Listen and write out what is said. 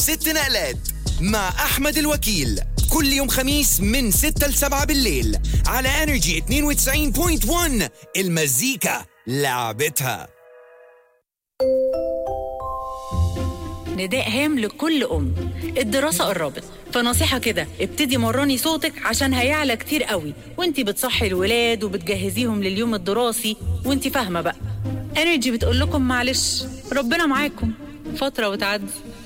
ست نقلات مع أحمد الوكيل كل يوم خميس من 6 ل 7 بالليل على انرجي 92.1 المزيكا لعبتها نداء هام لكل أم الدراسة قربت فنصيحة كده ابتدي مرني صوتك عشان هيعلى كتير قوي وانتي بتصحي الولاد وبتجهزيهم لليوم الدراسي وانتي فاهمة بقى انرجي بتقول لكم معلش ربنا معاكم فترة وتعدي